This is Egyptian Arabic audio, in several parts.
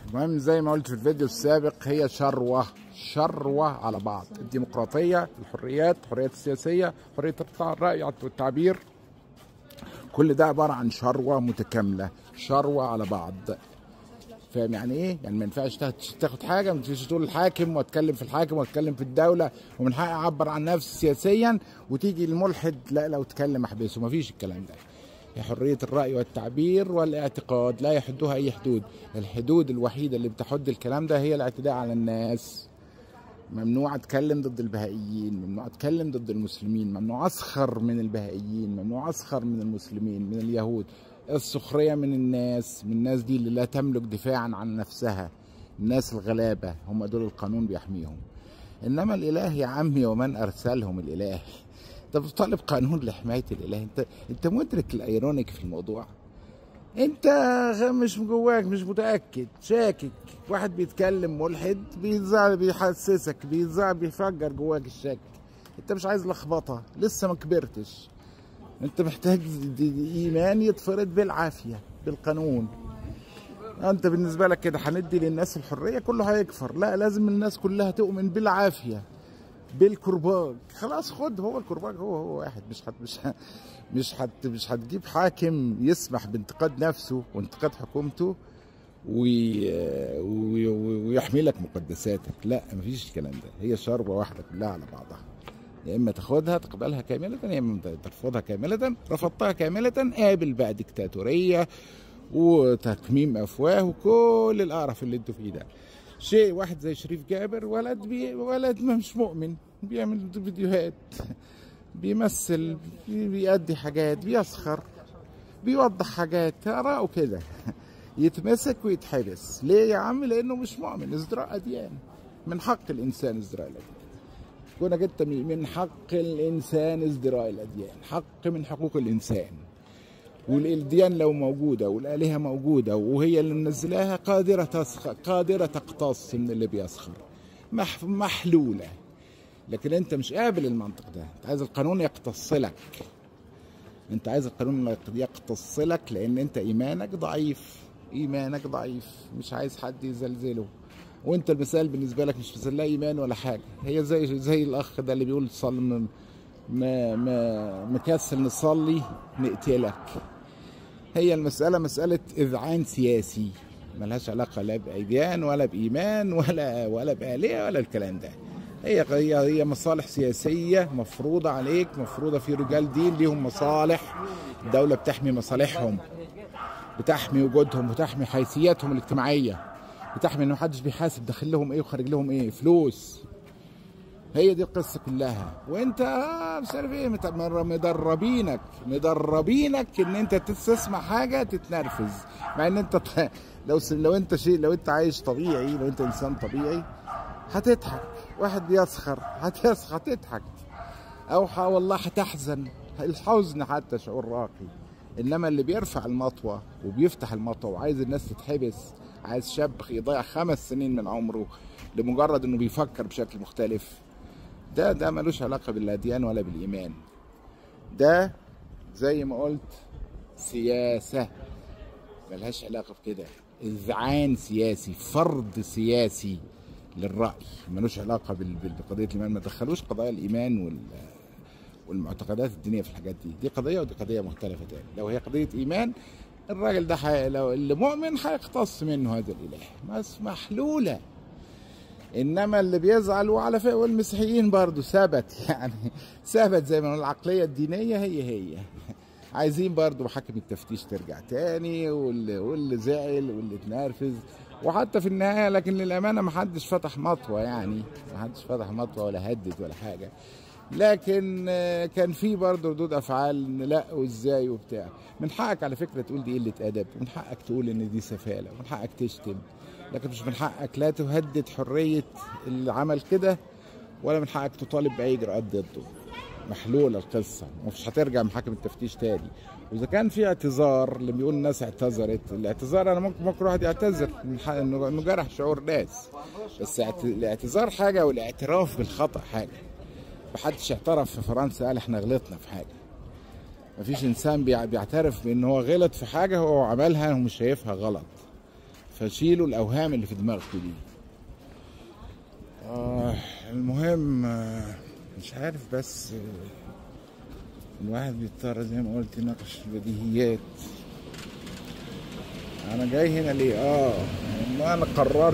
المهم زي ما قلت في الفيديو السابق هي شروة شروة على بعض الديمقراطية الحريات الحريات السياسية حرية الرأي والتعبير كل ده عبارة عن شروة متكاملة شروة على بعض فاهم يعني ايه؟ يعني ما ينفعش تاخد حاجه ما تجيش تقول الحاكم واتكلم في الحاكم واتكلم في الدوله ومن حقي اعبر عن نفسي سياسيا وتيجي الملحد لا لو اتكلم احبسه ما فيش الكلام ده. هي حريه الراي والتعبير والاعتقاد لا يحدها اي حدود، الحدود الوحيده اللي بتحد الكلام ده هي الاعتداء على الناس. ممنوع اتكلم ضد البهائيين، ممنوع اتكلم ضد المسلمين، ممنوع اسخر من البهائيين، ممنوع اسخر من المسلمين، من اليهود. السخرية من الناس من الناس دي اللي لا تملك دفاعا عن نفسها الناس الغلابة هم دول القانون بيحميهم إنما الإله يا عمي ومن أرسلهم الإله أنت بتطالب قانون لحماية الإله أنت أنت مدرك الأيرونيك في الموضوع أنت مش جواك مش متأكد شاكك واحد بيتكلم ملحد بيزعل بيحسسك بيزعل بيفجر جواك الشك أنت مش عايز لخبطة لسه ما كبرتش انت محتاج ايمان يتفرض بالعافيه بالقانون انت بالنسبه لك كده هندي للناس الحريه كله هيكفر لا لازم الناس كلها تؤمن بالعافيه بالكرباج خلاص خد هو الكرباج هو هو واحد مش حت مش حت مش حت مش هتجيب حاكم يسمح بانتقاد نفسه وانتقاد حكومته وي... وي... ويحمي لك مقدساتك لا مفيش الكلام ده هي شربه واحده كلها على بعضها يا اما تاخدها تقبلها كامله يا اما ترفضها كامله رفضتها كامله قابل بقى ديكتاتوريه وتكميم افواه وكل القرف اللي انتوا فيه ده شيء واحد زي شريف جابر ولد بي ولد مش مؤمن بيعمل فيديوهات بيمثل بيأدي حاجات بيسخر بيوضح حاجات آراءه كده يتمسك ويتحبس ليه يا عم لانه مش مؤمن ازدراء اديان من حق الانسان ازدراء الاديان كونك انت من حق الانسان ازدراء الاديان حق من حقوق الانسان والاديان لو موجوده والالهه موجوده وهي اللي منزلاها قادره تسخر قادره تقتص من اللي بيسخر مح محلوله لكن انت مش قابل المنطق ده انت عايز القانون يقتص لك انت عايز القانون يقتص لك لان انت ايمانك ضعيف ايمانك ضعيف مش عايز حد يزلزله وانت المثال بالنسبه لك مش مثال لا ايمان ولا حاجه هي زي زي الاخ ده اللي بيقول صل ما ما مكسل نصلي نقتلك هي المساله مساله اذعان سياسي ملهاش علاقه لا بايديان ولا بايمان ولا ولا بالهه ولا الكلام ده هي هي هي مصالح سياسيه مفروضه عليك مفروضه في رجال دين ليهم مصالح الدوله بتحمي مصالحهم بتحمي وجودهم وتحمي حيثياتهم الاجتماعيه بتحمي ان محدش بيحاسب داخل لهم ايه وخارج لهم ايه فلوس هي دي القصه كلها وانت آه مش عارف ايه مدربينك مدربينك ان انت تسمع حاجه تتنرفز مع ان انت لو لو انت شيء لو انت عايش طبيعي لو انت انسان طبيعي هتضحك واحد بيسخر هتسخر هتضحك او والله هتحزن الحزن حتى شعور راقي انما اللي بيرفع المطوه وبيفتح المطوه وعايز الناس تتحبس عايز شاب يضيع خمس سنين من عمره لمجرد انه بيفكر بشكل مختلف ده ده ملوش علاقة بالأديان ولا بالإيمان ده زي ما قلت سياسة ملهاش علاقة بكده إذعان سياسي فرض سياسي للرأي ملوش علاقة بقضية الإيمان ما دخلوش قضايا الإيمان وال والمعتقدات الدينية في الحاجات دي دي قضية ودي قضية مختلفة تاني لو هي قضية إيمان الراجل ده حي... لو اللي مؤمن هيقتص منه هذا الاله بس محلوله انما اللي بيزعل وعلى فكره والمسيحيين برضو ثبت يعني ثبت زي ما العقليه الدينيه هي هي عايزين برضو محاكم التفتيش ترجع تاني واللي, واللي زعل واللي اتنرفز وحتى في النهايه لكن للامانه ما حدش فتح مطوه يعني ما حدش فتح مطوه ولا هدد ولا حاجه لكن كان في برضه ردود افعال لا وازاي وبتاع من حقك على فكره تقول دي قله ادب ومن حقك تقول ان دي سفاله ومن حقك تشتم لكن مش من حقك لا تهدد حريه اللي عمل كده ولا من حقك تطالب باي اجراءات ضده محلوله القصه ومش هترجع محاكم التفتيش تاني واذا كان في اعتذار اللي بيقول الناس اعتذرت الاعتذار انا ممكن ممكن واحد يعتذر انه جرح شعور ناس بس الاعتذار حاجه والاعتراف بالخطا حاجه محدش اعترف في فرنسا قال احنا غلطنا في حاجه مفيش انسان بيعترف بان هو غلط في حاجه هو عملها ومش شايفها غلط فشيلوا الاوهام اللي في دماغكم دي آه المهم آه مش عارف بس آه الواحد بيضطر زي ما قلت يناقش البديهيات انا جاي هنا ليه اه ما انا قررت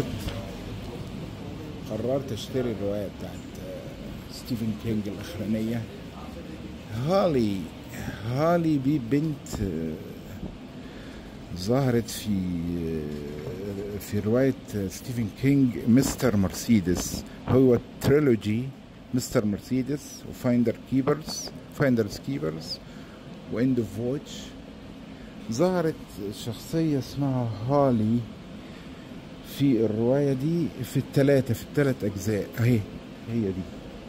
قررت اشتري الروايه بتاعت آه، ستيفن كينج الاخرانيه هالي هالي دي بنت آه، ظهرت في آه، في رواية ستيفن كينج مستر مرسيدس هو تريلوجي مستر مرسيدس وفايندر كيبرز فايندرز كيبرز واند اوف واتش ظهرت شخصية اسمها هالي في الرواية دي في الثلاثة في الثلاث أجزاء أهي هي دي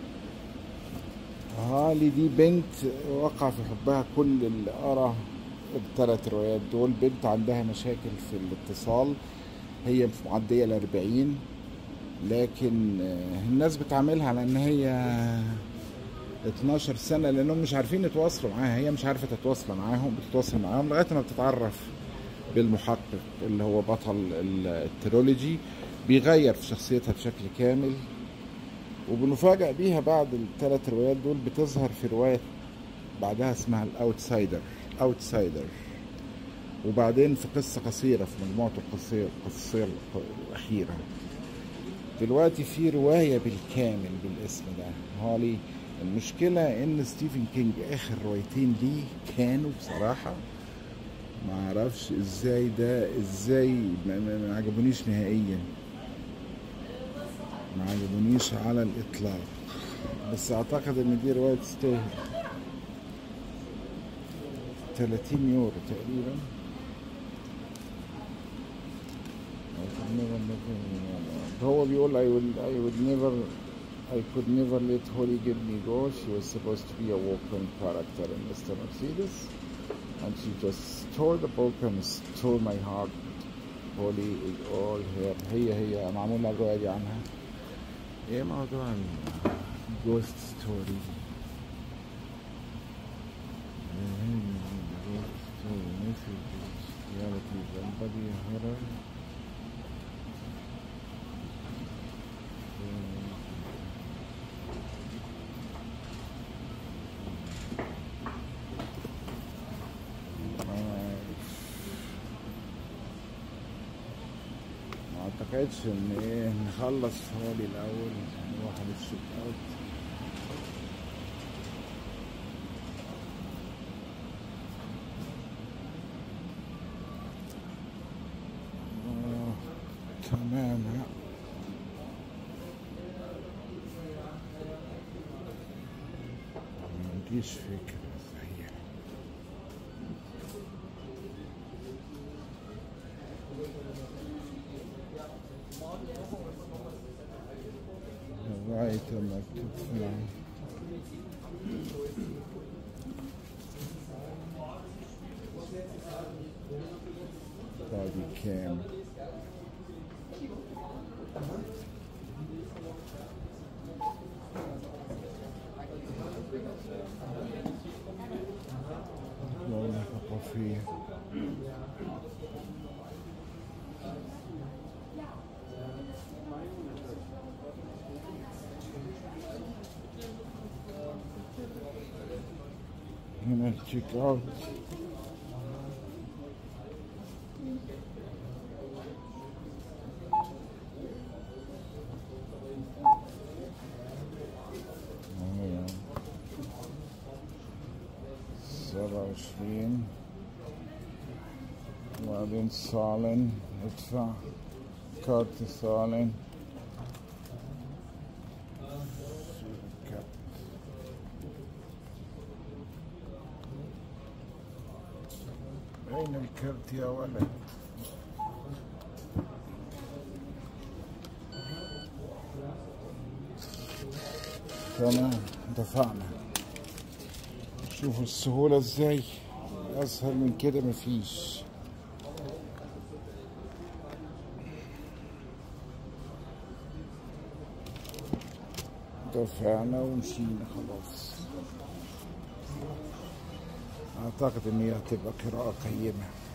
هالي دي بنت وقع في حبها كل اللي قرا الثلاث روايات دول بنت عندها مشاكل في الاتصال هي معدية الأربعين لكن آه، الناس بتعاملها على ان هي 12 سنة لانهم مش عارفين يتواصلوا معاها هي مش عارفة تتواصل معاهم بتتواصل معاهم لغاية ما بتتعرف بالمحقق اللي هو بطل ال- الترولوجي بيغير في شخصيتها بشكل كامل وبنفاجأ بيها بعد الثلاث روايات دول بتظهر في رواية بعدها اسمها الاوتسايدر اوتسايدر وبعدين في قصة قصيرة في مجموعته القصيرة القصيرة الأخيرة دلوقتي في رواية بالكامل بالاسم ده هالي المشكلة ان ستيفن كينج اخر روايتين ليه كانوا بصراحة ما اعرفش ازاي ده ازاي ما, ما, ما عجبونيش نهائيا ما عجبونيش على الاطلاق بس اعتقد ان دي رواية تستاهل 30 يورو تقريبا I could never let هو بيقول I would I would never I could never let Holly get me go she was supposed to be a walk-on character in Mr. Mercedes and she just stole the book and stole my heart Holly is all here هي هي معمولة الرواية دي عنها ايه موضوع الجوست ستوري reality somebody horror ما اعتقدش ان ايه نخلص هولي الاول نروح على الشيك اوت آه، تمام ها. ما عنديش فكرة صحيح رأيت مكتوب فيها body cam لونها ثقافية هنا التشيك اوت أهي. سبعة وعشرين وبعدين صالن ادفع كارت صالن شركة. أين الكارت يا ولد؟ تمام دفعنا شوفوا السهولة ازاي اسهل من كده مفيش دفعنا ومشينا خلاص اعتقد ان هي هتبقى قراءة قيمة